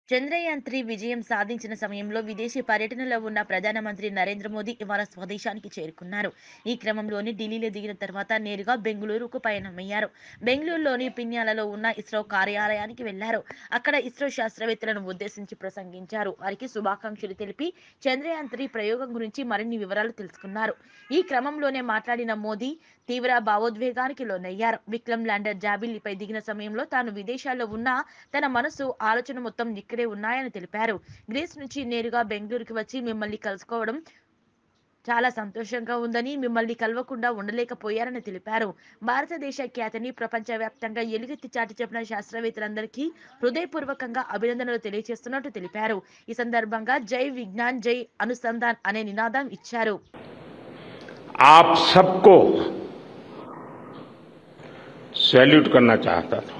Chandrayaan three విజయం సాధించిన సమయంలో విదేశీ పర్యటనలో ఉన్న ప్రధానమంత్రి నరేంద్ర మోదీ ఇవాళ స్వదేశానికి చేరుకున్నారు ఈ క్రమంలోని ఢిల్లీలో దిగిన తర్వాత నేరుగా బెంగళూరుకు పయనమయ్యారు బెంగళూరులోని పిన్యాలలో ఉన్న ఇస్రో కార్యాలయానికి వెళ్లారు అక్కడ ఇస్రో శాస్త్రవేత్తలను ఉద్దేశించి ప్రసంగించారు వారికి శుభాకాంక్షలు తెలిపి చంద్రయాన్ త్రీ ప్రయోగం గురించి మరిన్ని వివరాలు తెలుసుకున్నారు ఈ క్రమంలోనే మాట్లాడిన మోదీ తీవ్ర భావోద్వేగానికి లోనయ్యారు విక్రమ్ ల్యాండర్ జాబిల్లిపై దిగిన సమయంలో తాను విదేశాల్లో ఉన్నా తన మనసు ఆలోచన మొత్తం ఇక్కడే ఉన్నాయని తెలిపారు గ్రీస్ నుంచి నేరుగా బెంగళూరుకి వచ్చి మిమ్మల్ని కలుసుకోవడం చాలా సంతోషంగా ఉందని మిమ్మల్ని కలవకుండా ఉండలేకపోయారని తెలిపారు భారతదేశ ఖ్యాతిని ప్రపంచవ్యాప్తంగా ఎలుగెత్తి చాటి చెప్పిన శాస్త్రవేత్తలందరికీ హృదయపూర్వకంగా అభినందనలు తెలియజేస్తున్నట్టు తెలిపారు ఈ సందర్భంగా జై విజ్ఞాన్ జై అనుసంధాన్ అనే నినాదం ఇచ్చారు आप सबको सैल्यूट करना चाहता था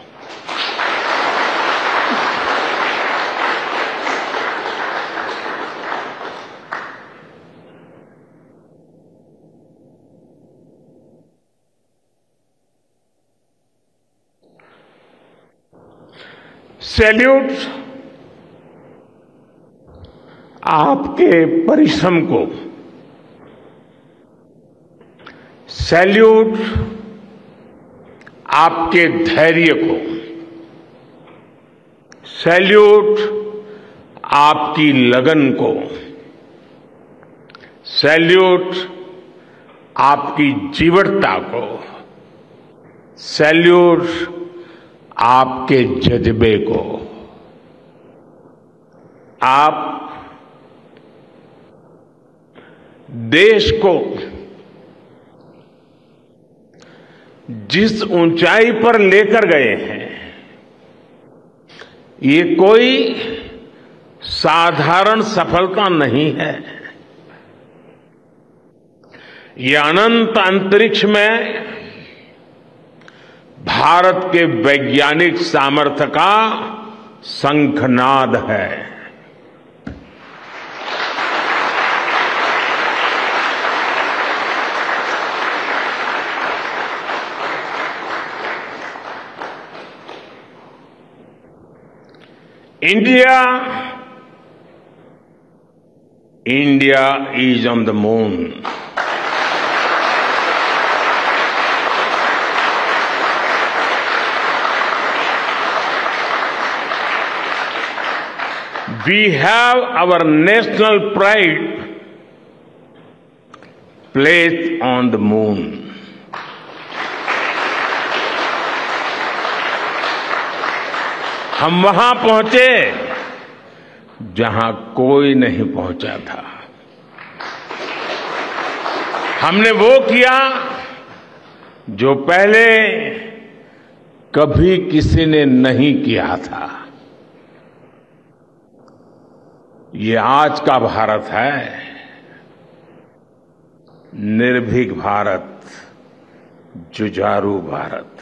सैल्यूट आपके परिश्रम को सैल्यूट आपके धैर्य को सैल्यूट आपकी लगन को सैल्यूट आपकी जीवटता को सैल्यूट आपके जज्बे को आप देश को जिस ऊंचाई पर लेकर गए हैं ये कोई साधारण सफलता नहीं है ये अनंत अंतरिक्ष में भारत के वैज्ञानिक सामर्थ्य का शंखनाद है India, India is on the moon. We have our national pride placed on the moon. हम वहां पहुंचे जहां कोई नहीं पहुंचा था हमने वो किया जो पहले कभी किसी ने नहीं किया था ये आज का भारत है निर्भीक भारत जुझारू भारत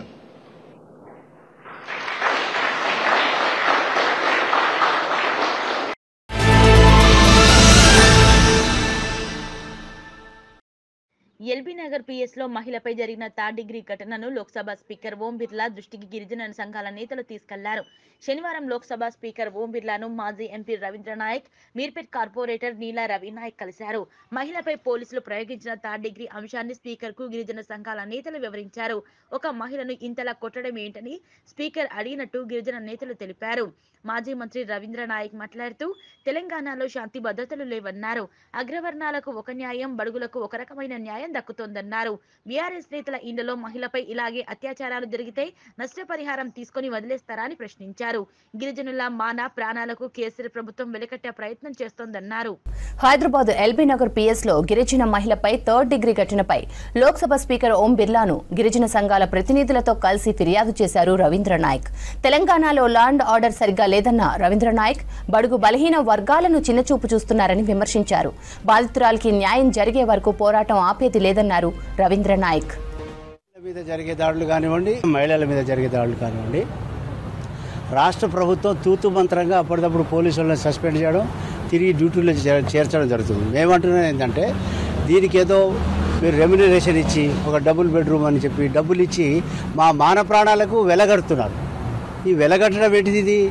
ఎల్బీ నగర్ పిఎస్ లో మహిళపై జరిగిన థర్డ్ డిగ్రీ ఘటనను లోక్సభ స్పీకర్ ఓం బిర్లా దృష్టికి గిరిజన సంఘాల నేతలు తీసుకెళ్లారు శనివారం లోక్సభ స్పీకర్ ఓం బిర్లాను మాజీ ఎంపీ రవీంద్ర నాయక్ మీర్పేట్ కార్పొరేటర్ నీలా రవి నాయక్ కలిశారు మహిళపై పోలీసులు ప్రయోగించిన థర్డ్ డిగ్రీ అంశాన్ని స్పీకర్ కు గిరిజన సంఘాల నేతలు వివరించారు ఒక మహిళను ఇంతలా కొట్టడం ఏంటని స్పీకర్ అడిగినట్టు గిరిజన నేతలు తెలిపారు మాజీ మంత్రి రవీంద్ర నాయక్ మాట్లాడుతూ తెలంగాణలో శాంతి భద్రతలు లేవన్నారు అగ్రవర్ణాలకు ఒక న్యాయం బడుగులకు ఒక రకమైన న్యాయం దక్కుతోందన్నారు బీఆర్ఎస్ నేతల ఇండ్లలో మహిళపై ఇలాగే అత్యాచారాలు జరిగితే నష్టపరిహారం తీసుకొని వదిలేస్తారా అని ప్రశ్నించారు గిరిజనుల మాన ప్రాణాలకు కేసీఆర్ ప్రభుత్వం వెలకట్టే ప్రయత్నం చేస్తోందన్నారు హైదరాబాద్ ఎల్బీ నగర్ పిఎస్ లో గిరిజన మహిళపై థర్డ్ డిగ్రీ ఘటనపై లోక్సభ స్పీకర్ ఓం బిర్లాను గిరిజన సంఘాల ప్రతినిధులతో కలిసి ఫిర్యాదు చేశారు రవీంద్ర నాయక్ తెలంగాణలో లాండ్ ఆర్డర్ సరిగ్గా లేదన్న రవీంద్ర నాయక్ బడుగు బలహీన వర్గాలను చిన్నచూపు చూస్తున్నారని విమర్శించారు బాధితురాలికి న్యాయం జరిగే వరకు పోరాటం ఆపేది లేదన్నారు రవీంద్ర నాయక్ మహిళల మీద జరిగే దాడులు కానివ్వండి మహిళల మీద జరిగే దాడులు కానివ్వండి రాష్ట్ర ప్రభుత్వం తూతు మంత్రంగా అప్పటికప్పుడు పోలీసు వాళ్ళని సస్పెండ్ చేయడం తిరిగి డ్యూటీలో చే- చేర్చడం జరుగుతుంది మేమంటున్నది ఏంటంటే దీనికి ఏదో మీరు రెమ్యునరేషన్ ఇచ్చి ఒక డబుల్ బెడ్రూమ్ అని చెప్పి డబ్బులు ఇచ్చి మా మాన ప్రాణాలకు వెలగడుతున్నారు ఈ వెలగట్టడం ఏంటిది ఇది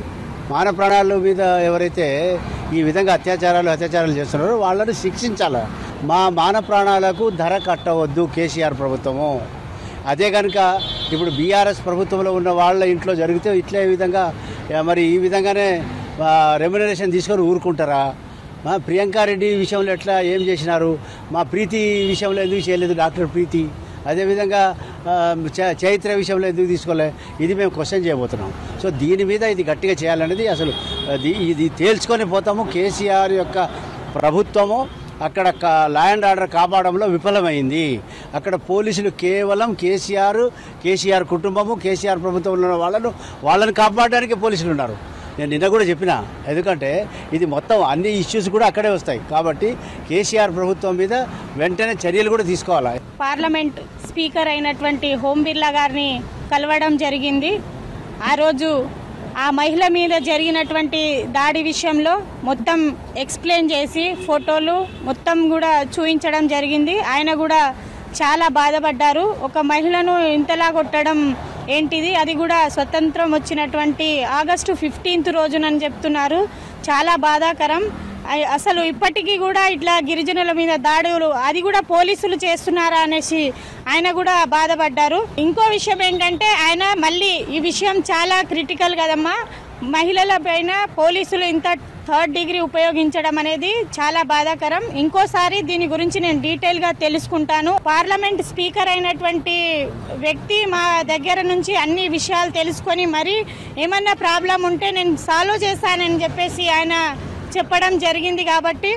మాన ప్రాణాల మీద ఎవరైతే ఈ విధంగా అత్యాచారాలు అత్యాచారాలు చేస్తున్నారో వాళ్ళని శిక్షించాలి మా మాన ప్రాణాలకు ధర కట్టవద్దు కేసీఆర్ ప్రభుత్వము అదే కనుక ఇప్పుడు బీఆర్ఎస్ ప్రభుత్వంలో ఉన్న వాళ్ళ ఇంట్లో జరిగితే ఇట్లే విధంగా ఆ, మరి ఈ విధంగానే రెమ్యునరేషన్ తీసుకొని ఊరుకుంటారా మా ప్రియాంకారెడ్డి విషయంలో ఎట్లా ఏం చేసినారు మా ప్రీతి విషయంలో ఎందుకు చేయలేదు డాక్టర్ ప్రీతి అదేవిధంగా ఆ, చ- చైత్ర విషయంలో ఎందుకు తీసుకోలే ఇది మేము క్వశ్చన్ చేయబోతున్నాం సో దీని మీద ఇది గట్టిగా చేయాలనేది అసలు అది ఇది తేల్చుకొని పోతాము కేసీఆర్ యొక్క ప్రభుత్వము అక్కడ లా అండ్ ఆర్డర్ కాపాడంలో విఫలమైంది అక్కడ పోలీసులు కేవలం కేసీఆర్ కేసీఆర్ కుటుంబము కేసీఆర్ ప్రభుత్వంలో ఉన్న వాళ్ళను వాళ్ళని కాపాడడానికి పోలీసులు ఉన్నారు నేను నిన్న కూడా చెప్పిన ఎందుకంటే ఇది మొత్తం అన్ని ఇష్యూస్ కూడా అక్కడే వస్తాయి కాబట్టి కేసీఆర్ ప్రభుత్వం మీద వెంటనే చర్యలు కూడా తీసుకోవాలి పార్లమెంట్ స్పీకర్ అయినటువంటి హోం బిర్లా గారిని కలవడం జరిగింది ఆ రోజు ఆ మహిళ మీద జరిగినటువంటి దాడి విషయంలో మొత్తం ఎక్స్ప్లెయిన్ చేసి ఫోటోలు మొత్తం కూడా చూపించడం జరిగింది ఆయన కూడా చాలా బాధపడ్డారు ఒక మహిళను ఇంతలా కొట్టడం ఏంటిది అది కూడా స్వతంత్రం వచ్చినటువంటి ఆగస్టు ఫిఫ్టీన్త్ రోజునని చెప్తున్నారు చాలా బాధాకరం అయ్- అసలు ఇప్పటికీ కూడా ఇట్లా గిరిజనుల మీద దాడులు అది కూడా పోలీసులు చేస్తున్నారా అనేసి ఆయన కూడా బాధపడ్డారు ఇంకో విషయం ఏంటంటే ఆయన మళ్ళీ ఈ విషయం చాలా క్రిటికల్ కదమ్మా మహిళల పైన పోలీసులు ఇంత థర్డ్ డిగ్రీ ఉపయోగించడం అనేది చాలా బాధాకరం ఇంకోసారి దీని గురించి నేను డీటెయిల్ గా తెలుసుకుంటాను పార్లమెంట్ స్పీకర్ అయినటువంటి వ్యక్తి మా దగ్గర నుంచి అన్ని విషయాలు తెలుసుకొని మరి ఏమన్నా ప్రాబ్లం ఉంటే నేను సాల్వ్ చేస్తానని చెప్పేసి ఆయన చెప్పడం జరిగింది కాబట్టి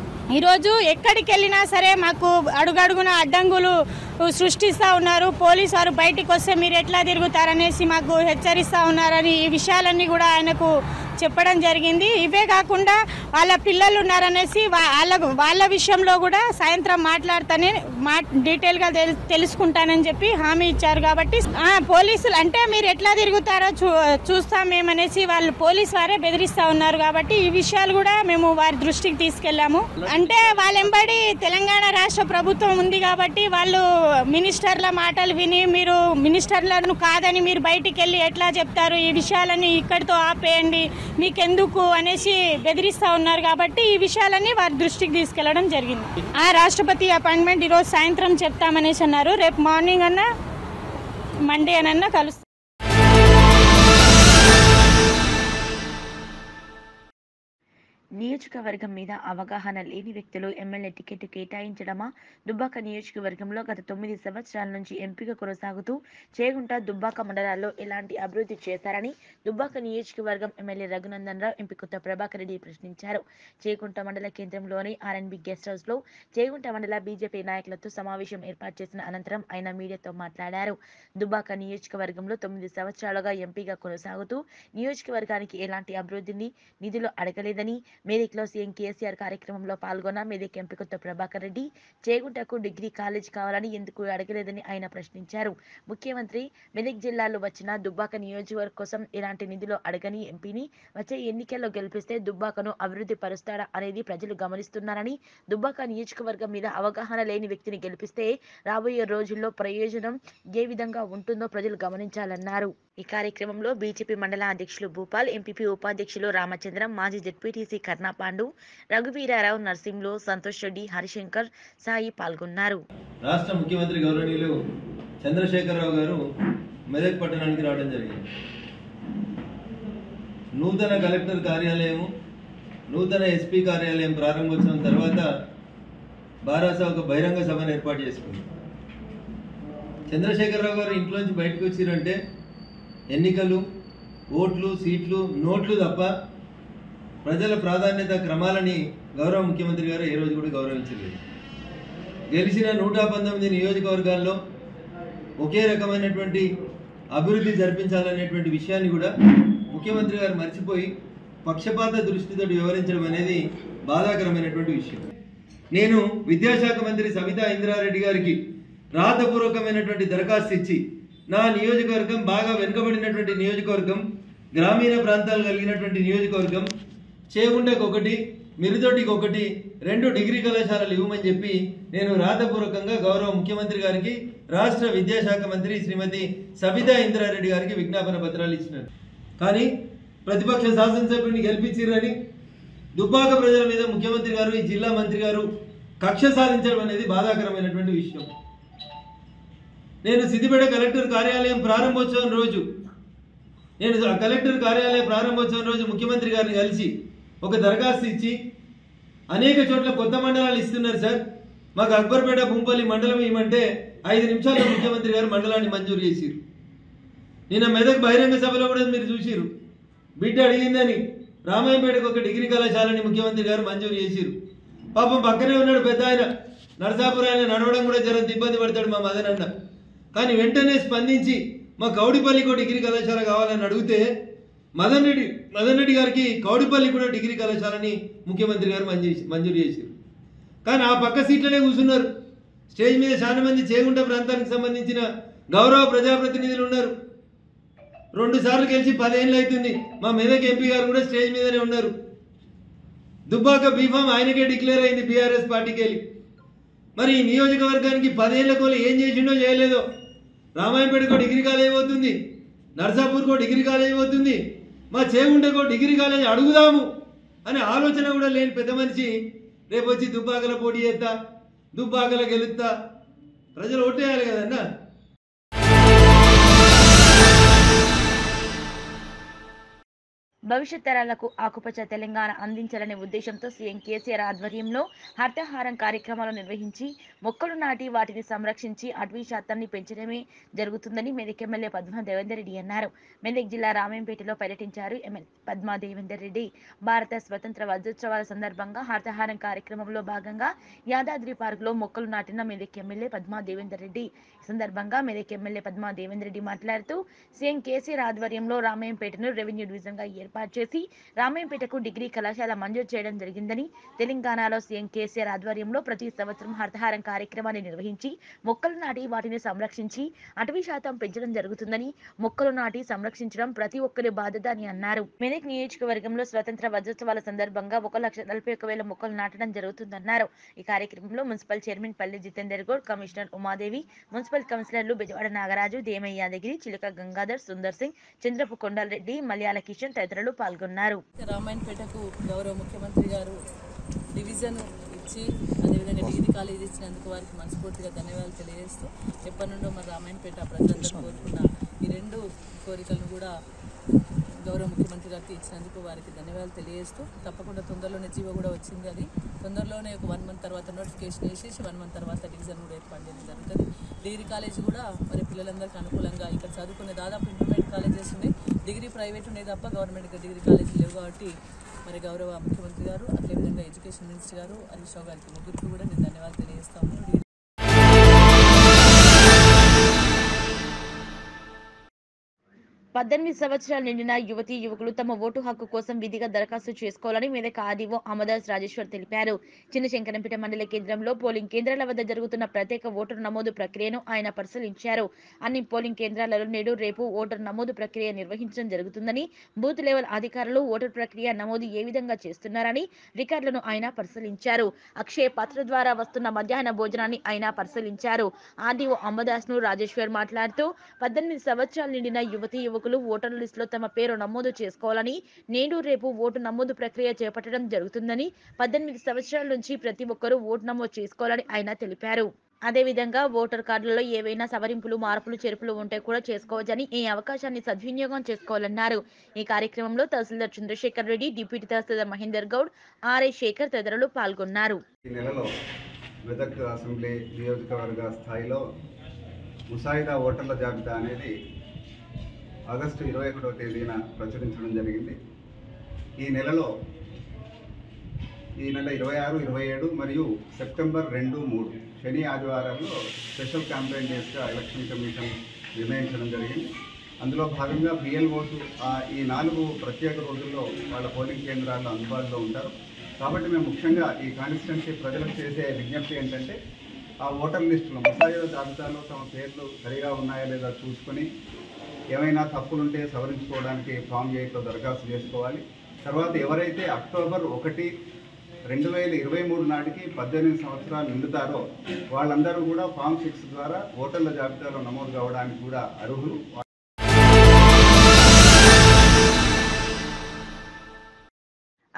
ఈరోజు ఎక్కడికి వెళ్ళినా సరే మాకు అడుగడుగున అడ్డంకులు సృష్టిస్తూ ఉన్నారు పోలీసు వారు బయటికి వస్తే మీరు ఎట్లా తిరుగుతారనేసి మాకు హెచ్చరిస్తూ ఉన్నారని ఈ విషయాలన్నీ కూడా ఆయనకు చెప్పడం జరిగింది ఇవే కాకుండా వాళ్ళ పిల్లలు ఉన్నారనేసి వా- వాళ్ళ వాళ్ళ విషయంలో కూడా సాయంత్రం మాట్లాడతానే మా డీటెయిల్గా తెలు తెలుసుకుంటానని చెప్పి హామీ ఇచ్చారు కాబట్టి ఆ, పోలీసులు అంటే మీరు ఎట్లా తిరుగుతారో చూ చూస్తాం మేమనేసి వాళ్ళు పోలీసు వారే బెదిరిస్తా ఉన్నారు కాబట్టి ఈ విషయాలు కూడా మేము వారి దృష్టికి తీసుకెళ్లాము అంటే వాళ్ళెంబడి తెలంగాణ రాష్ట్ర ప్రభుత్వం ఉంది కాబట్టి వాళ్ళు మినిస్టర్ల మాటలు విని మీరు మినిస్టర్లను కాదని మీరు బయటికి వెళ్ళి ఎట్లా చెప్తారు ఈ విషయాలని ఇక్కడితో ఆపేయండి మీకెందుకు అనేసి బెదిరిస్తా ఉన్నారు కాబట్టి ఈ విషయాలన్నీ వారి దృష్టికి తీసుకెళ్లడం జరిగింది ఆ రాష్ట్రపతి అపాయింట్మెంట్ ఈరోజు సాయంత్రం చెప్తామనేసి అన్నారు రేపు మార్నింగ్ అన్న మండే అనన్నా కలుస్తాం నియోజకవర్గం మీద అవగాహన లేని వ్యక్తులు ఎమ్మెల్యే టికెట్ కేటాయించడమా దుబ్బాక నియోజకవర్గంలో గత తొమ్మిది సంవత్సరాల నుంచి ఎంపిక కొనసాగుతూ చేగుంట దుబ్బాక మండలాల్లో ఎలాంటి అభివృద్ధి చేశారని దుబ్బాక నియోజకవర్గం ఎమ్మెల్యే రఘునందన్ రావు ఎంపీ కొత్త ప్రభాకర్ రెడ్డి ప్రశ్నించారు చేగుంట మండల కేంద్రంలోని ఆర్ఎన్బి గెస్ట్ హౌస్ లో చేగుంట మండల బీజేపీ నాయకులతో సమావేశం ఏర్పాటు చేసిన అనంతరం ఆయన మీడియాతో మాట్లాడారు దుబ్బాక నియోజకవర్గంలో తొమ్మిది సంవత్సరాలుగా ఎంపీగా కొనసాగుతూ నియోజకవర్గానికి ఎలాంటి అభివృద్ధిని నిధులు అడగలేదని మెదక్లో సీఎం కేసీఆర్ కార్యక్రమంలో పాల్గొన్న మెదక్ ఎంపీ కొత్త ప్రభాకర్ రెడ్డి చేగుంటకు డిగ్రీ కాలేజ్ కావాలని ఎందుకు అడగలేదని ఆయన ప్రశ్నించారు ముఖ్యమంత్రి మెదక్ జిల్లాలో వచ్చిన దుబ్బాక నియోజకవర్గం కోసం ఎలాంటి నిధులు అడగని ఎంపీని వచ్చే ఎన్నికల్లో గెలిపిస్తే దుబ్బాకను అభివృద్ధి పరుస్తారా అనేది ప్రజలు గమనిస్తున్నారని దుబ్బాక నియోజకవర్గం మీద అవగాహన లేని వ్యక్తిని గెలిపిస్తే రాబోయే రోజుల్లో ప్రయోజనం ఏ విధంగా ఉంటుందో ప్రజలు గమనించాలన్నారు ఈ కార్యక్రమంలో బీజేపీ మండల అధ్యక్షులు భూపాల్ ఎంపీపీ ఉపాధ్యక్షులు రామచంద్రం మాజీ జెడ్పీటీసీ కర్ణాపాండు రఘువీరారావు నర్సింహులు సంతోష్ రెడ్డి హరిశంకర్ సాయి పాల్గొన్నారు రాష్ట్ర ముఖ్యమంత్రి గౌరవనీయులు చంద్రశేఖరరావు గారు మెదక్ పట్టణానికి రావడం జరిగింది నూతన కలెక్టర్ కార్యాలయము నూతన ఎస్పీ కార్యాలయం ప్రారంభోత్సవం తర్వాత బారాస ఒక బహిరంగ సభను ఏర్పాటు చేసుకుంది చంద్రశేఖరరావు గారు ఇంట్లోంచి బయటకు వచ్చిరంటే ఎన్నికలు ఓట్లు సీట్లు నోట్లు తప్ప ప్రజల ప్రాధాన్యత క్రమాలని గౌరవ ముఖ్యమంత్రి గారు ఏ రోజు కూడా గౌరవించలేదు గెలిచిన నూట పంతొమ్మిది నియోజకవర్గాల్లో ఒకే రకమైనటువంటి అభివృద్ధి జరిపించాలనేటువంటి విషయాన్ని కూడా ముఖ్యమంత్రి గారు మర్చిపోయి పక్షపాత దృష్టితో వివరించడం అనేది బాధాకరమైనటువంటి విషయం నేను విద్యాశాఖ మంత్రి సవితా ఇంద్రారెడ్డి గారికి రాతపూర్వకమైనటువంటి దరఖాస్తు ఇచ్చి నా నియోజకవర్గం బాగా వెనుకబడినటువంటి నియోజకవర్గం గ్రామీణ ప్రాంతాలు కలిగినటువంటి నియోజకవర్గం చేగుండకు ఒకటి మిరుదొడ్డికి ఒకటి రెండు డిగ్రీ కళాశాలలు ఇవ్వమని చెప్పి నేను రాతపూర్వకంగా గౌరవ ముఖ్యమంత్రి గారికి రాష్ట్ర విద్యాశాఖ మంత్రి శ్రీమతి సబితా ఇంద్రారెడ్డి గారికి విజ్ఞాపన పత్రాలు ఇచ్చినాను కానీ ప్రతిపక్ష శాసనసభ్యుని గెలిపించిర్రని దుబ్బాక ప్రజల మీద ముఖ్యమంత్రి గారు ఈ జిల్లా మంత్రి గారు కక్ష సాధించడం అనేది బాధాకరమైనటువంటి విషయం నేను సిద్దిపేట కలెక్టర్ కార్యాలయం ప్రారంభోత్సవం రోజు నేను ఆ కలెక్టర్ కార్యాలయ ప్రారంభోత్సవం రోజు ముఖ్యమంత్రి గారిని కలిసి ఒక దరఖాస్తు ఇచ్చి అనేక చోట్ల కొత్త మండలాలు ఇస్తున్నారు సార్ మాకు అక్బర్పేట భూంపల్లి మండలం ఇవ్వమంటే ఐదు నిమిషాల్లో ముఖ్యమంత్రి గారు మండలాన్ని మంజూరు చేసిరు నిన్న మెదక్ బహిరంగ సభలో కూడా మీరు చూసిరు బిడ్డ అడిగిందని రామాయంపేటకు ఒక డిగ్రీ కళాశాలని ముఖ్యమంత్రి గారు మంజూరు చేసిరు పాపం పక్కనే ఉన్నాడు పెద్ద ఆయన నరసాపురం ఆయన నడవడం కూడా జరంత ఇబ్బంది పడతాడు మా మదన్ అన్న కానీ వెంటనే స్పందించి మా కౌడిపల్లికి డిగ్రీ కళాశాల కావాలని అడిగితే మదన్ రెడ్డి మదన్ రెడ్డి గారికి కౌడిపల్లి కూడా డిగ్రీ కళాశాలని ముఖ్యమంత్రి గారు మంజూరు మంజూరు చేశారు కానీ ఆ పక్క సీట్లనే కూర్చున్నారు స్టేజ్ మీద చాలా మంది చేగుంట ప్రాంతానికి సంబంధించిన గౌరవ ప్రజాప్రతినిధులు ఉన్నారు రెండు సార్లు గెలిచి పదేళ్ళు అవుతుంది మా మెదక్ ఎంపీ గారు కూడా స్టేజ్ మీదనే ఉన్నారు దుబ్బాక బీఫామ్ ఆయనకే డిక్లేర్ అయింది బీఆర్ఎస్ పార్టీకి వెళ్ళి మరి ఈ నియోజకవర్గానికి పదేళ్ల కోలు ఏం చేసిండో చేయలేదో రామాయంపేటకో డిగ్రీ కాలేజ్ పోతుంది నర్సాపూర్కో డిగ్రీ కాలేజ్ పోతుంది మా చేగుంటకో డిగ్రీ కాలేజ్ అడుగుదాము అనే ఆలోచన కూడా లేని పెద్ద మనిషి రేపు వచ్చి దుబ్బాకల పోటీ చేస్తా దుబ్బాకల గెలుస్తా ప్రజలు ఓటేయాలి కదన్నా భవిష్యత్ తరాలకు ఆకుపచ్చ తెలంగాణ అందించాలనే ఉద్దేశంతో సీఎం కేసీఆర్ ఆధ్వర్యంలో హర్తహారం కార్యక్రమాలు నిర్వహించి మొక్కలు నాటి వాటిని సంరక్షించి అటవీ శాతాన్ని పెంచడమే జరుగుతుందని మెదక్ ఎమ్మెల్యే పద్మా దేవేందర్ రెడ్డి అన్నారు మెదక్ జిల్లా రామేంపేటలో పర్యటించారు ఎమ్మెల్యే పద్మా దేవేందర్ రెడ్డి భారత స్వతంత్ర వజ్రోత్సవాల సందర్భంగా హర్తహారం కార్యక్రమంలో భాగంగా యాదాద్రి పార్కులో మొక్కలు నాటిన మెదక్ ఎమ్మెల్యే పద్మా దేవేందర్ రెడ్డి ఈ సందర్భంగా మెదక్ ఎమ్మెల్యే పద్మా దేవేందర్ రెడ్డి మాట్లాడుతూ సీఎం కేసీఆర్ ఆధ్వర్యంలో రామాయంపేటను రెవెన్యూ డివిజన్ గా ఏర్పాటు చేసి రామాయంపేటకు డిగ్రీ కళాశాల మంజూరు చేయడం జరిగిందని తెలంగాణలో సీఎం కేసీఆర్ ఆధ్వర్యంలో ప్రతి సంవత్సరం హరితహారం కార్యక్రమాన్ని నిర్వహించి మొక్కలు నాటి వాటిని సంరక్షించి అటవీ శాతం పెంచడం జరుగుతుందని మొక్కలు నాటి సంరక్షించడం ప్రతి ఒక్కరి బాధ్యత అని అన్నారు మెదక్ నియోజకవర్గంలో స్వతంత్ర వజ్రోత్సవాల సందర్భంగా ఒక లక్ష నలభై ఒక వేల మొక్కలు నాటడం జరుగుతుందన్నారు ఈ కార్యక్రమంలో municipal chairman Palli Jitender Goud commissioner Umadevi municipal కౌన్సిలర్లు బెజవాడ నాగరాజు దేమయ్య యాదగిరి చిలుక గంగాధర్ సుందర్ సింగ్ చంద్రపు కొండలరెడ్డి మలయాళ కిషన్ తదితరులు పాల్గొన్నారు రామాయణపేటకు గౌరవ ముఖ్యమంత్రి గారు డివిజన్ ఇచ్చి అదేవిధంగా డిగ్రీ కాలేజ్ ఇచ్చినందుకు వారికి మనస్ఫూర్తిగా ధన్యవాదాలు తెలియజేస్తూ ఎప్పటి నుండో మన రామాయణపేట ప్రజలందరూ కోరుకున్న ఈ రెండు కోరికలను కూడా గౌరవ ముఖ్యమంత్రి గారికి ఇచ్చినందుకు వారికి ధన్యవాదాలు తెలియజేస్తూ తప్పకుండా తొందరలోనే జీవో కూడా వచ్చింది అది తొందరలోనే ఒక వన్ మంత్ తర్వాత నోటిఫికేషన్ వేసేసి వన్ మంత్ తర్వాత డివిజన్ కూడా ఏర్పాటు చేయడం జరుగుతుంది డిగ్రీ కాలేజ్ కూడా మరి పిల్లలందరికీ అనుకూలంగా ఇక్కడ చదువుకునే దాదాపు ఇంటర్మీడియట్ కాలేజెస్ ఉన్నాయి డిగ్రీ ప్రైవేట్ ఉన్నాయి తప్ప గవర్నమెంట్ డిగ్రీ కాలేజ్ లేవు కాబట్టి మరి గౌరవ ముఖ్యమంత్రి గారు అదేవిధంగా ఎడ్యుకేషన్ మినిస్టర్ గారు హరీష్ రావు గారికి ముగ్గురికి కూడా నేను ధన్యవాదాలు తెలియజేస్తాము డిగ్రీ పద్దెనిమిది సంవత్సరాలు నిండిన యువతీ యువకులు తమ ఓటు హక్కు కోసం విధిగా దరఖాస్తు చేసుకోవాలని మెదక్ ఆదివో అమదాస్ రాజేశ్వర్ తెలిపారు చిన్నశంకరంపేట మండల కేంద్రంలో పోలింగ్ కేంద్రాల వద్ద జరుగుతున్న ప్రత్యేక ఓటరు నమోదు ప్రక్రియను ఆయన పరిశీలించారు అన్ని పోలింగ్ కేంద్రాలలో నేడు రేపు ఓటరు నమోదు ప్రక్రియ నిర్వహించడం జరుగుతుందని బూత్ లెవెల్ అధికారులు ఓటర్ ప్రక్రియ నమోదు ఏ విధంగా చేస్తున్నారని రికార్డులను ఆయన పరిశీలించారు అక్షయ పాత్ర ద్వారా వస్తున్న మధ్యాహ్న భోజనాన్ని ఆయన పరిశీలించారు ఆర్డీఓ అమ్మదాస్ ను రాజేశ్వర్ మాట్లాడుతూ పద్దెనిమిది సంవత్సరాలు నిండిన యువతీ యువకులు ఓటర్ లిస్టులో తమ పేరు నమోదు చేసుకోవాలని నేడు రేపు ఓటు నమోదు ప్రక్రియ చేపట్టడం జరుగుతుందని పద్దెనిమిది సంవత్సరాల నుంచి ప్రతి ఒక్కరూ ఓటు నమోదు చేసుకోవాలని ఆయన తెలిపారు అదేవిధంగా ఓటర్ కార్డులలో ఏవైనా సవరింపులు మార్పులు చేర్పులు ఉంటే కూడా చేసుకోవచ్చని ఈ అవకాశాన్ని సద్వినియోగం చేసుకోవాలన్నారు ఈ కార్యక్రమంలో తహసీల్దార్ చంద్రశేఖర్ రెడ్డి డిప్యూటీ తహసీల్దార్ మహేందర్ గౌడ్ ఆర్ఐ శేఖర్ తదితరులు పాల్గొన్నారు ఈ నెలలో మెదక్ అసెంబ్లీ నియోజకవర్గ స్థాయిలో ముసాయిదా ఓటర్ల జాబితా అనేది ఆగస్టు ఇరవై ఒకటవ తేదీన ప్రచురించడం జరిగింది ఈ నెలలో ఈ నెల ఇరవై ఆరు ఇరవై ఏడు మరియు సెప్టెంబర్ రెండు మూడు శని ఆదివారాల్లో స్పెషల్ క్యాంపెయిన్ డేస్గా ఎలక్షన్ కమిషన్ నిర్ణయించడం జరిగింది అందులో భాగంగా బిఎల్ఓస్ ఈ నాలుగు ప్రత్యేక రోజుల్లో వాళ్ళ పోలింగ్ కేంద్రాల్లో అందుబాటులో ఉంటారు కాబట్టి మేము ముఖ్యంగా ఈ కాన్స్టిట్యున్సీ ప్రజలకు చేసే విజ్ఞప్తి ఏంటంటే ఆ ఓటర్ లిస్టులో ముసాయిదా జాబితాలో తమ పేర్లు సరిగా ఉన్నాయా లేదా చూసుకొని ఏమైనా తప్పులుంటే సవరించుకోవడానికి ఫామ్ ఎయిట్లో దరఖాస్తు చేసుకోవాలి తర్వాత ఎవరైతే అక్టోబర్ ఒకటి రెండు వేల ఇరవై మూడు నాటికి పద్దెనిమిది సంవత్సరాలు నిండుతారో వాళ్ళందరూ కూడా ఫామ్ సిక్స్ ద్వారా ఓటర్ల జాబితాలో నమోదు కావడానికి కూడా అర్హులు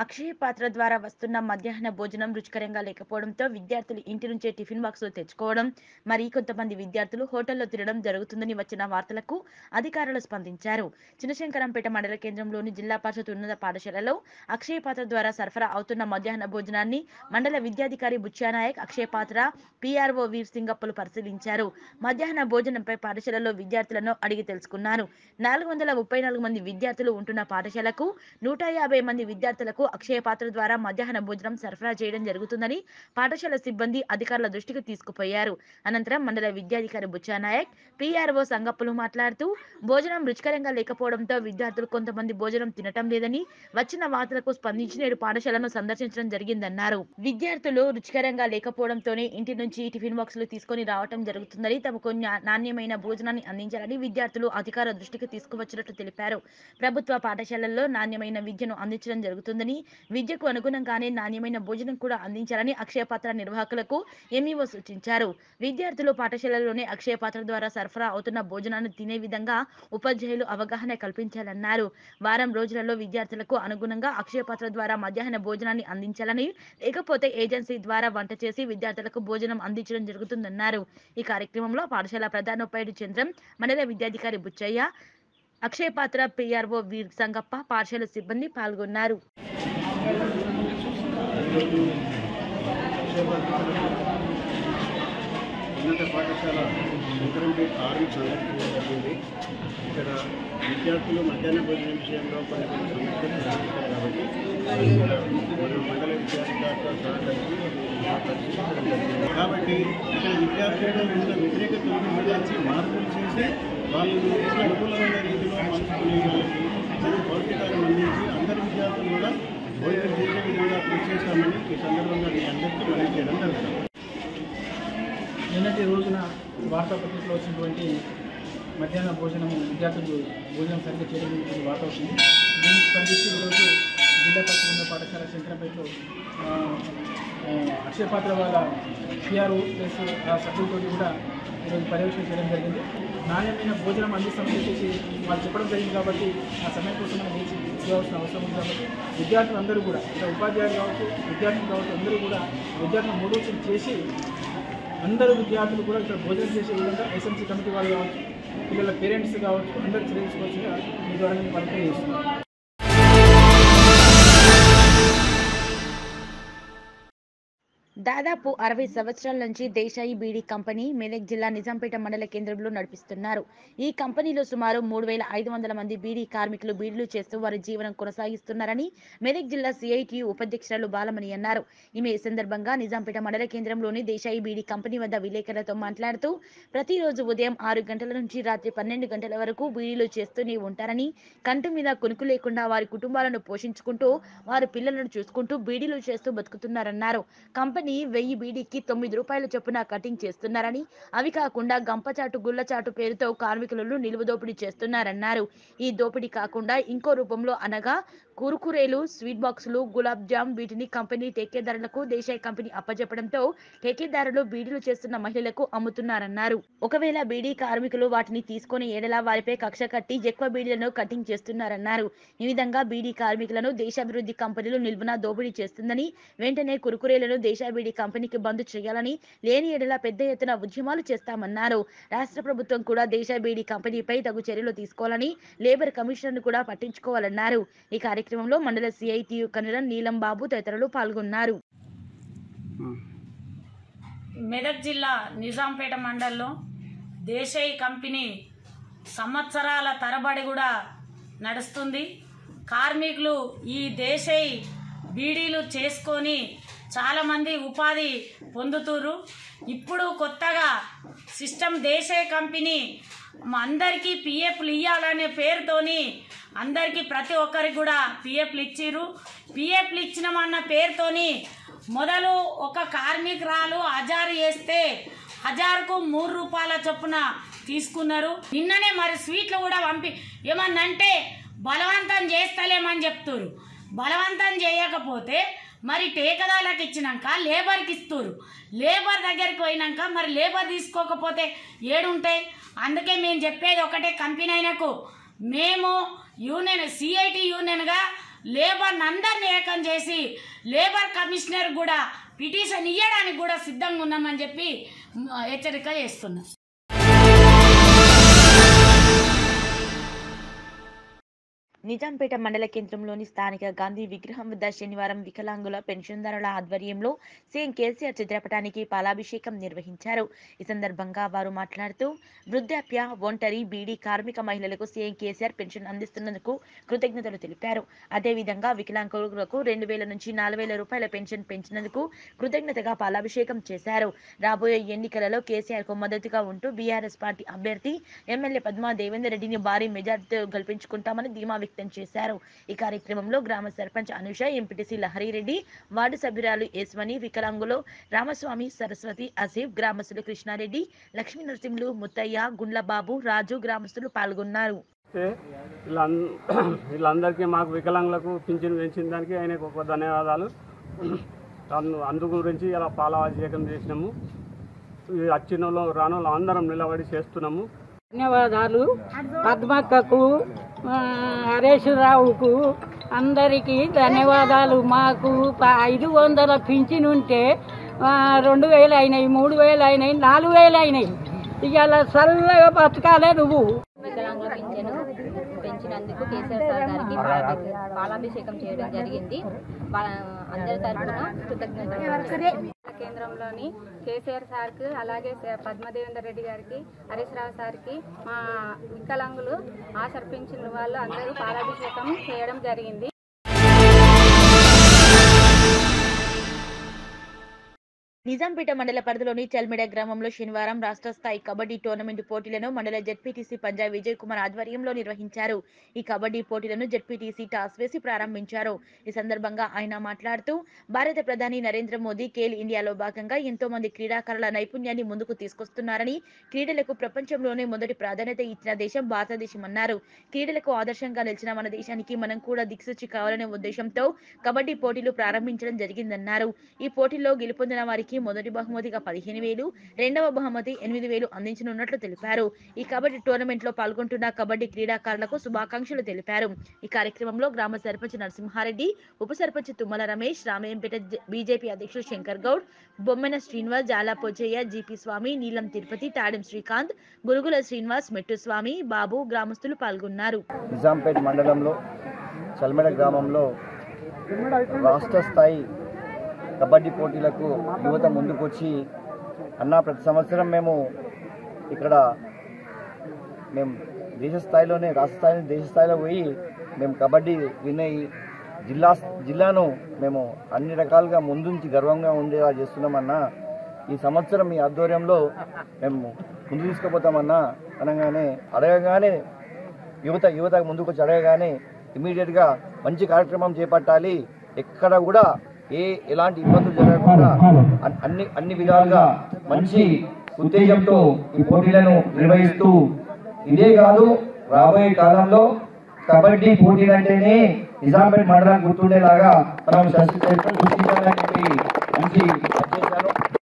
అక్షయ పాత్ర ద్వారా వస్తున్న మధ్యాహ్న భోజనం రుచికరంగా లేకపోవడంతో విద్యార్థులు ఇంటి నుంచే టిఫిన్ బాక్సులు తెచ్చుకోవడం మరి కొంతమంది విద్యార్థులు హోటల్లో తినడం జరుగుతుందని వచ్చిన వార్తలకు అధికారులు స్పందించారు చినశంకరంపేట మండల కేంద్రంలోని జిల్లా పరిషత్ ఉన్నత పాఠశాలలో అక్షయ పాత్ర ద్వారా సరఫరా అవుతున్న మధ్యాహ్న భోజనాన్ని మండల విద్యాధికారి బుచ్చానాయక్ అక్షయ పాత్ర పిఆర్ఓ వీర్ సింగప్పలు పరిశీలించారు మధ్యాహ్న భోజనంపై పాఠశాలలో విద్యార్థులను అడిగి తెలుసుకున్నారు నాలుగు వందల ముప్పై నాలుగు మంది విద్యార్థులు ఉంటున్న పాఠశాలకు నూట యాభై మంది విద్యార్థులకు అక్షయ పాత్ర ద్వారా మధ్యాహ్న భోజనం సరఫరా చేయడం జరుగుతుందని పాఠశాల సిబ్బంది అధికారుల దృష్టికి తీసుకుపోయారు అనంతరం మండల విద్యాధికారి బుచ్చానాయక్ పిఆర్ఓ సంగప్పులు మాట్లాడుతూ భోజనం రుచికరంగా లేకపోవడంతో విద్యార్థులు కొంతమంది భోజనం తినటం లేదని వచ్చిన వార్తలకు స్పందించి నేడు పాఠశాలను సందర్శించడం జరిగిందన్నారు విద్యార్థులు రుచికరంగా లేకపోవడంతోనే ఇంటి నుంచి టిఫిన్ బాక్సులు తీసుకొని రావటం జరుగుతుందని తమకు న్యా- నాణ్యమైన భోజనాన్ని అందించాలని విద్యార్థులు అధికారుల దృష్టికి తీసుకువచ్చినట్టు తెలిపారు ప్రభుత్వ పాఠశాలల్లో నాణ్యమైన విద్యను అందించడం జరుగుతుందని విద్యకు అనుగుణంగానే నాణ్యమైన భోజనం కూడా అందించాలని అక్షయ పాత్ర నిర్వాహకులకు ఎంఈఓ సూచించారు విద్యార్థులు పాఠశాలలోనే అక్షయ పాత్ర ద్వారా సరఫరా అవుతున్న భోజనాన్ని తినే విధంగా ఉపాధ్యాయులు అవగాహన కల్పించాలన్నారు వారం రోజులలో విద్యార్థులకు అనుగుణంగా అక్షయ పాత్ర ద్వారా మధ్యాహ్న భోజనాన్ని అందించాలని లేకపోతే ఏజెన్సీ ద్వారా వంట చేసి విద్యార్థులకు భోజనం అందించడం జరుగుతుందన్నారు ఈ కార్యక్రమంలో పాఠశాల ప్రధానోపాధ్యాయుడు చంద్రం మండల విద్యాధికారి బుచ్చయ్య అక్షయ పాత్ర పిఆర్ఓ వీర్ సంగప్ప పాఠశాల సిబ్బంది పాల్గొన్నారు ఉన్నత పాఠశాల శంకరంపేట ఆర్మీ సందర్శించడం జరిగింది ఇక్కడ విద్యార్థులు మధ్యాహ్న భోజనం విషయంలో కొన్ని కొన్ని సమస్యలు ఎదుర్కొంటారు కాబట్టి ఇక్కడ మన మండల విద్యాధికారులతో సహకరించి ఆ పరిశీలించడం జరిగింది కాబట్టి ఇక్కడ విద్యార్థుల్లో ఉన్న వ్యతిరేకత తొలగించడానికి మార్పులు చేసి వాళ్ళని అనుకూలమైన రీతిలో మలుచుకునే వాళ్ళకి మన పౌష్టికాలను అందించి అందరి విద్యార్థులు కూడా భోజనం చేసే విధంగా కృషి చేస్తామని ఈ సందర్భంగా మీ అందరికీ మనం చేయడం జరుగుతుంది నిన్నటి రోజున వార్తాపత్రికలో వచ్చినటువంటి మధ్యాహ్న భోజనం విద్యార్థులు భోజనం సరిగ్గా చేయడం గురించి వార్త వచ్చింది దీనికి స్పందిస్తూ ఈరోజు జిల్లా పరిషత్ ఉన్నత పాఠశాల శంకరపేటలో ఆ, ఆ, అక్షయ పాత్ర వాళ్ళ పిఆర్ఓ ప్లస్ ఆ సభ్యులతో కూడా ఈరోజు పర్యవేక్షణ చేయడం జరిగింది నాణ్యమైన భోజనం అందిస్తామని చెప్పేసి వాళ్ళు చెప్పడం జరిగింది కాబట్టి ఆ సమయం కోసం మనం వేచి చూడాల్సిన అవసరం ఉంది కాబట్టి విద్యార్థులు అందరూ కూడా ఇక్కడ ఉపాధ్యాయులు కావచ్చు విద్యార్థులు కావచ్చు అందరూ కూడా విద్యార్థులు మోటివేషన్ చేసి అందరూ విద్యార్థులు కూడా ఇక్కడ భోజనం చేసే విధంగా ఎస్ఎంసీ కమిటీ వాళ్ళు కావచ్చు పిల్లల పేరెంట్స్ కావచ్చు అందరూ చర్యించుకోవచ్చుగా మీ ద్వారా నేను వాళ్ళకి తెలియజేస్తున్నాను దాదాపు అరవై సంవత్సరాల నుంచి దేశాయి బీడీ కంపెనీ మెదక్ జిల్లా నిజాంపేట మండల కేంద్రంలో నడిపిస్తున్నారు ఈ కంపెనీలో సుమారు మూడు వేల ఐదు వందల మంది బీడీ కార్మికులు బీడీలు చేస్తూ వారి జీవనం కొనసాగిస్తున్నారని మెదక్ జిల్లా సిఐటియు ఉపాధ్యక్షురాలు బాలమణి అన్నారు ఈమె ఈ సందర్భంగా నిజాంపేట మండల కేంద్రంలోని దేశాయి బీడీ కంపెనీ వద్ద విలేకరులతో మాట్లాడుతూ ప్రతిరోజు ఉదయం ఆరు గంటల నుంచి రాత్రి పన్నెండు గంటల వరకు బీడీలు చేస్తూనే ఉంటారని కంటి మీద కొనుక్కు లేకుండా వారి కుటుంబాలను పోషించుకుంటూ వారి పిల్లలను చూసుకుంటూ బీడీలు చేస్తూ బతుకుతున్నారన్నారు కంపెనీ వెయ్యి బీడీకి తొమ్మిది రూపాయల చొప్పున కటింగ్ చేస్తున్నారని అవి కాకుండా గంపచాటు గుల్లచాటు పేరుతో కార్మికులను నిలువ దోపిడీ చేస్తున్నారన్నారు ఈ దోపిడీ కాకుండా ఇంకో రూపంలో అనగా కురుకురేలు స్వీట్ బాక్సులు గులాబ్ జామ్ వీటిని కంపెనీ టేకేదారులకు దేశాయ్ కంపెనీ అప్పజెప్పడంతో టేకేదారులు బీడీలు చేస్తున్న మహిళలకు అమ్ముతున్నారన్నారు ఒకవేళ బీడీ కార్మికులు వాటిని తీసుకొని ఏడలా వారిపై కక్ష కట్టి ఎక్కువ బీడీలను కటింగ్ చేస్తున్నారన్నారు ఈ విధంగా బీడీ కార్మికులను దేశాభివృద్ధి కంపెనీలు నిల్వన దోపిడీ చేస్తుందని వెంటనే కురుకురేలను దేశ బీడీ కంపెనీకి బంద్ చేయాలని లేని ఎడల పెద్ద ఎత్తున ఉద్యమాలు చేస్తామన్నారు రాష్ట్ర ప్రభుత్వం కూడా దేశ బీడీ కంపెనీపై తగు చర్యలు తీసుకోవాలని లేబర్ కమిషనర్ కూడా పట్టించుకోవాలన్నారు ఈ కార్యక్రమంలో మండల సిఐటియు కన్వీనర్ నీలం బాబు తదితరులు పాల్గొన్నారు మెదక్ జిల్లా నిజాంపేట మండల్లో దేశాయి కంపెనీ సంవత్సరాల తరబడి కూడా నడుస్తుంది కార్మికులు ఈ దేశాయి బీడీలు చేసుకొని చాలామంది ఉపాధి పొందుతుర్రు ఇప్పుడు కొత్తగా సిస్టమ్ దేశాయి కంపెనీ మా అందరికీ పిఎఫ్లు ఇవ్వాలనే పేరుతోని అందరికీ ప్రతి ఒక్కరికి కూడా పిఎఫ్లు ఇచ్చిర్రు పిఎఫ్లు ఇచ్చినామన్న పేరుతోని మొదలు ఒక కార్మికురాలు హజారు చేస్తే హజారుకు మూడు రూపాయల చొప్పున తీసుకున్నారు నిన్ననే మరి స్వీట్లు కూడా పంపి ఏమన్నంటే బలవంతం చేస్తలేమని చెప్తున్నారు బలవంతం చేయకపోతే మరి టేకదాలకు ఇచ్చినాక లేబర్కి ఇస్తారు లేబర్ దగ్గరికి పోయినాక మరి లేబర్ తీసుకోకపోతే ఏడుంటాయి అందుకే మేము చెప్పేది ఒకటే కంపెనీ అయినకు మేము యూనియన్ సిఐటి యూనియన్గా లేబర్ అందరిని ఏకం చేసి లేబర్ కమిషనర్ కూడా పిటిషన్ ఇవ్వడానికి కూడా సిద్ధంగా ఉన్నామని చెప్పి మ్, హెచ్చరిక చేస్తున్నాం నిజాంపేట మండల కేంద్రంలోని స్థానిక గాంధీ విగ్రహం వద్ద శనివారం వికలాంగుల పెన్షన్దారుల ఆధ్వర్యంలో సీఎం కేసీఆర్ చిత్రపటానికి పాలాభిషేకం నిర్వహించారు ఈ సందర్భంగా వారు మాట్లాడుతూ వృద్ధాప్య ఒంటరి బీడీ కార్మిక మహిళలకు సీఎం కేసీఆర్ పెన్షన్ అందిస్తున్నందుకు కృతజ్ఞతలు తెలిపారు అదేవిధంగా వికలాంగులకు రెండు వేల నుంచి నాలుగు వేల రూపాయల పెన్షన్ పెంచినందుకు కృతజ్ఞతగా పాలాభిషేకం చేశారు రాబోయే ఎన్నికలలో కేసీఆర్ కు మద్దతుగా ఉంటూ బీఆర్ఎస్ పార్టీ అభ్యర్థి ఎమ్మెల్యే పద్మా దేవేందర్ రెడ్డిని భారీ మెజార్టీతో గెలిపించుకుంటామని ధీమా వ్యక్తం చేశారు ఈ కార్యక్రమంలో గ్రామ సర్పంచ్ అనుష ఎంపీటీసీ లహరిరెడ్డి వార్డు సభ్యురాలు యేస్మణి వికలాంగులు రామస్వామి సరస్వతి అసీఫ్ గ్రామస్తులు కృష్ణారెడ్డి లక్ష్మీ నరసింహులు ముత్తయ్య గుండ్లబాబు రాజు గ్రామస్తులు పాల్గొన్నారు అయితే వీళ్ళంద వీళ్ళందరికీ మాకు వికలాంగులకు పింఛను పెంచిన దానికి ఆయనకు ఒక ధన్యవాదాలు అందు అందు గురించి ఇలా పాలాభిషేకం చేసినాము ఈ వచ్చిన వాళ్ళు రాను వాళ్ళు అందరం నిలబడి చేస్తున్నాము ధన్యవాదాలు పద్మక్కకు ఆ, హరేశ్వరరావుకు అందరికీ ధన్యవాదాలు మాకు ప- ఐదు వందల పింఛన్ ఉంటే ఆ, రెండు వేలు అయినాయి మూడు వేలు అయినాయి నాలుగు వేలు అయినాయి ఇవాళ చల్లగా బతకాలే నువ్వు వికలాంగుల పింఛను పెంచినందుకు కేసీఆర్ సార్ గారికి పాలాభి- పాలాభిషేకం చేయడం జరిగింది వా- అందరి తరఫున కృతజ్ఞతలు కేంద్రంలోని కేసీఆర్ సార్కి అలాగే స- పద్మదేవేందర్ రెడ్డి గారికి హరీష్ రావు సార్కి మా వికలాంగులు ఆశ పింఛన్ వాళ్ళు అందరూ పాలాభిషేకం చేయడం జరిగింది నిజాంపేట మండల పరిధిలోని చల్మిడ గ్రామంలో శనివారం రాష్ట్ర స్థాయి కబడ్డీ టోర్నమెంట్ పోటీలను మండల జడ్పీటీసీ పంజాబ్ విజయ్ కుమార్ ఆధ్వర్యంలో నిర్వహించారు ఈ కబడ్డీ పోటీలను జడ్పీటీసీ టాస్ వేసి ప్రారంభించారు ఈ సందర్భంగా ఆయన మాట్లాడుతూ భారత ప్రధాని నరేంద్ర మోదీ ఖేల్ ఇండియాలో భాగంగా ఎంతో మంది క్రీడాకారుల నైపుణ్యాన్ని ముందుకు తీసుకొస్తున్నారని క్రీడలకు ప్రపంచంలోనే మొదటి ప్రాధాన్యత ఇచ్చిన దేశం భారతదేశం అన్నారు క్రీడలకు ఆదర్శంగా నిలిచిన మన దేశానికి మనం కూడా దిక్సూచి కావాలనే ఉద్దేశంతో కబడ్డీ పోటీలు ప్రారంభించడం జరిగిందన్నారు ఈ పోటీల్లో గెలుపొందిన వారికి మొదటి బహుమతిగా పదిహేను వేలు రెండవ బహుమతి ఎనిమిది వేలు అందించనున్నట్లు తెలిపారు ఈ కబడ్డీ టోర్నమెంట్ లో పాల్గొంటున్న కబడ్డీ క్రీడాకారులకు శుభాకాంక్షలు తెలిపారు ఈ కార్యక్రమంలో గ్రామ సర్పంచ్ నరసింహారెడ్డి ఉప సర్పంచ్ తుమ్మల రమేష్ రామయంపేట జ- బీజేపీ అధ్యక్షుడు శంకర్ గౌడ్ బొమ్మెన శ్రీనివాస్ జాలా పోచయ్య జీపీ స్వామి నీలం తిరుపతి తాడెం శ్రీకాంత్ గురుగుల శ్రీనివాస్ మెట్టు స్వామి బాబు గ్రామస్తులు పాల్గొన్నారు నిజాంపేట్ మండలంలో చల్మెడ గ్రామంలో రాష్ట్ర స్థాయి కబడ్డీ పోటీలకు యువత ముందుకొచ్చి అన్న ప్రతి సంవత్సరం మేము ఇక్కడ మేము దేశ స్థాయిలోనే రాష్ట్ర స్థాయిలో దేశ స్థాయిలో పోయి మేము కబడ్డీ విన్ అయ్యి జిల్లా జిల్లాను మేము అన్ని రకాలుగా ముందుంచి గర్వంగా ఉండేలా చేస్తున్నామన్నా ఈ సంవత్సరం మీ ఆధ్వర్యంలో మేము ముందు తీసుకుపోతామన్నా అనగానే అడగగానే యువత యువత ముందుకు వచ్చి అడగగానే ఇమీడియట్గా మంచి కార్యక్రమం చేపట్టాలి ఎక్కడ కూడా ఏ ఎలాంటి ఇబ్బందులు జరగకుండా అన్- అన్ని అన్ని విధాలుగా మంచి ఉత్తేజంతో ఈ పోటీలను నిర్వహిస్తూ ఇదే కాదు రాబోయే కాలంలో కబడ్డీ పోటీలు అంటేనే నిజాంపేట మండలానికి గుర్తుండేలాగా మనం సృష్టించాలని చెప్పి మంచి చేశారు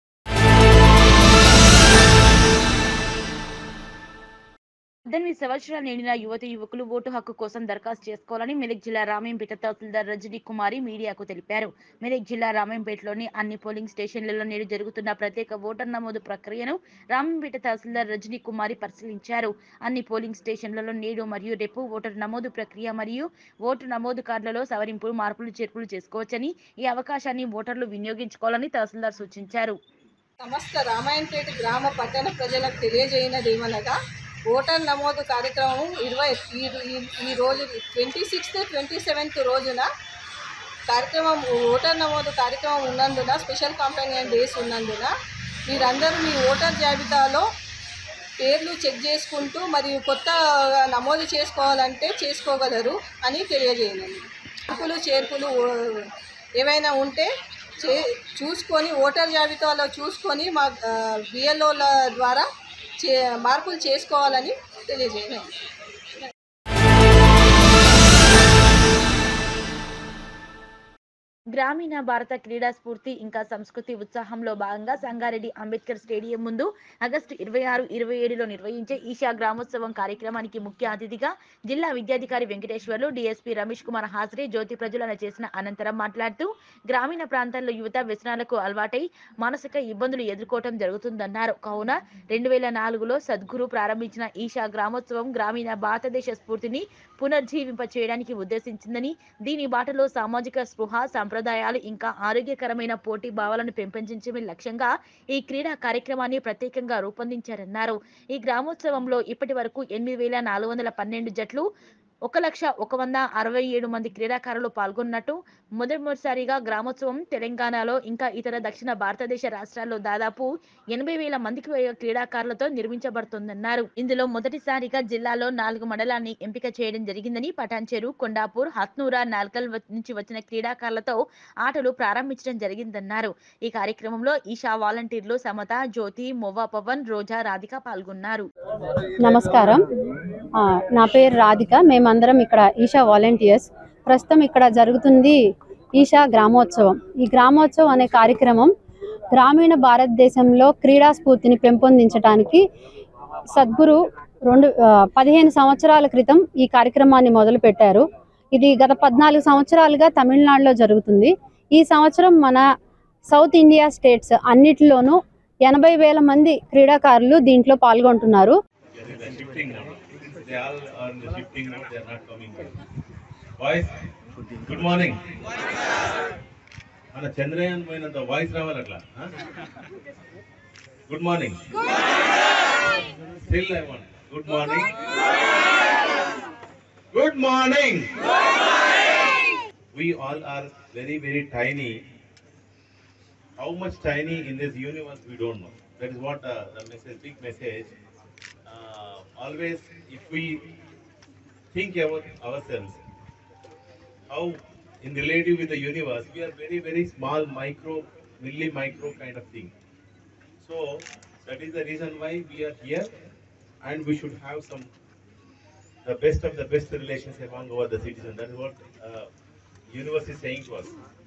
పద్దెనిమిది సంవత్సరాలు నిండిన యువతి యువకులు ఓటు హక్కు కోసం దరఖాస్తు చేసుకోవాలని మెదక్ జిల్లా రామేంపేట తహసీల్దార్ రజనీ కుమారి మీడియాకు తెలిపారు మెదక్ జిల్లా రామేంపేటలోని అన్ని పోలింగ్ స్టేషన్లలో నేడు జరుగుతున్న ప్రత్యేక ఓటర్ నమోదు ప్రక్రియను రామేంపేట తహసీల్దార్ రజనీ కుమారి పరిశీలించారు అన్ని పోలింగ్ స్టేషన్లలో నేడు మరియు రేపు ఓటర్ నమోదు ప్రక్రియ మరియు ఓటు నమోదు కార్డులలో సవరింపులు మార్పులు చేర్పులు చేసుకోవచ్చని ఈ అవకాశాన్ని ఓటర్లు వినియోగించుకోవాలని తహసీల్దార్ సూచించారు సమస్త రామాయణపేట గ్రామ పట్టణ ప్రజలకు తెలియజేయనది ఏమనగా ఓటర్ నమోదు కార్యక్రమం ఇరవై ఈ ఈ- ఈ రోజు ట్వంటీ సిక్స్త్ ట్వంటీ సెవెంత్ రోజున కార్యక్రమం ఓటర్ నమోదు కార్యక్రమం ఉన్నందున స్పెషల్ కంపెనీయన్ డేస్ ఉన్నందున మీరందరూ మీ ఓటర్ జాబితాలో పేర్లు చెక్ చేసుకుంటూ మరియు కొత్త నమోదు చేసుకోవాలంటే చేసుకోగలరు అని తెలియజేయనండి మార్పులు చేర్పులు ఓ- ఏవైనా ఉంటే చే చూసుకొని ఓటర్ జాబితాలో చూసుకొని మా బిఎల్ఓల ద్వారా చే మార్పులు చేసుకోవాలని తెలియజేయండి గ్రామీణ భారత క్రీడా స్ఫూర్తి ఇంకా సంస్కృతి ఉత్సాహంలో భాగంగా సంగారెడ్డి అంబేద్కర్ స్టేడియం ముందు ఆగస్టు ఇరవై ఆరు ఇరవై ఏడులో నిర్వహించే ఈషా గ్రామోత్సవం కార్యక్రమానికి ముఖ్య అతిథిగా జిల్లా విద్యాధికారి వెంకటేశ్వర్లు డీఎస్పీ రమేష్ కుమార్ హాజరే జ్యోతి ప్రజ్వలన చేసిన అనంతరం మాట్లాడుతూ గ్రామీణ ప్రాంతాల్లో యువత వ్యసనాలకు అలవాటై మానసిక ఇబ్బందులు ఎదుర్కోవటం జరుగుతుందన్నారు కావున రెండు వేల నాలుగులో సద్గురు ప్రారంభించిన ఈషా గ్రామోత్సవం గ్రామీణ భారతదేశ స్ఫూర్తిని పునర్జీవింప చేయడానికి ఉద్దేశించిందని దీని బాటలో సామాజిక స్పృహ సంప్రదాయాలు ఇంకా ఆరోగ్యకరమైన పోటీ భావాలను పెంపొందించడమే లక్ష్యంగా ఈ క్రీడా కార్యక్రమాన్ని ప్రత్యేకంగా రూపొందించారన్నారు ఈ గ్రామోత్సవంలో ఇప్పటి వరకు ఎనిమిది వేల నాలుగు వందల పన్నెండు జట్లు ఒక లక్ష ఒక వంద అరవై ఏడు మంది క్రీడాకారులు పాల్గొన్నట్టు మొదటిసారిగా గ్రామోత్సవం తెలంగాణలో ఇంకా ఇతర దక్షిణ భారతదేశ రాష్ట్రాల్లో దాదాపు ఎనభై వేల మందికి పైగా క్రీడాకారులతో నిర్మించబడుతుందన్నారు ఇందులో మొదటిసారిగా జిల్లాలో నాలుగు మండలాన్ని ఎంపిక చేయడం జరిగిందని పటాన్చెరు కొండాపూర్ హత్నూరా నాల్కల్ వ- నుంచి వచ్చిన క్రీడాకారులతో ఆటలు ప్రారంభించడం జరిగిందన్నారు ఈ కార్యక్రమంలో ఈషా వాలంటీర్లు సమత జ్యోతి మొవ్వ పవన్ రోజా రాధిక పాల్గొన్నారు నమస్కారం ఆ, నా పేరు రాధిక మేమందరం ఇక్కడ ఈషా వాలంటీర్స్ ప్రస్తుతం ఇక్కడ జరుగుతుంది ఈషా గ్రామోత్సవం ఈ గ్రామోత్సవం అనే కార్యక్రమం గ్రామీణ భారతదేశంలో క్రీడా స్ఫూర్తిని పెంపొందించడానికి సద్గురు రెండు ఆ, పదిహేను సంవత్సరాల క్రితం ఈ కార్యక్రమాన్ని మొదలుపెట్టారు ఇది గత పద్నాలుగు సంవత్సరాలుగా తమిళనాడులో జరుగుతుంది ఈ సంవత్సరం మన సౌత్ ఇండియా స్టేట్స్ అన్నిటిలోనూ ఎనభై వేల మంది క్రీడాకారులు దీంట్లో పాల్గొంటున్నారు They're shifting now. They all are in the shifting mode. They are not coming. Boys, good morning. మన చంద్రయాన్ పోయినంత వాయిస్ రావాలి అట్లా good morning still I want good morning good morning we all are very very tiny how much tiny in this universe we don't know that is what uh, the message big message uh, always if we think about ourselves how in relative with the universe we are very very small micro milli micro kind of thing so that is the reason why we are here and we should have some the best of the best relations among our the citizens that is what uh, universe is saying to us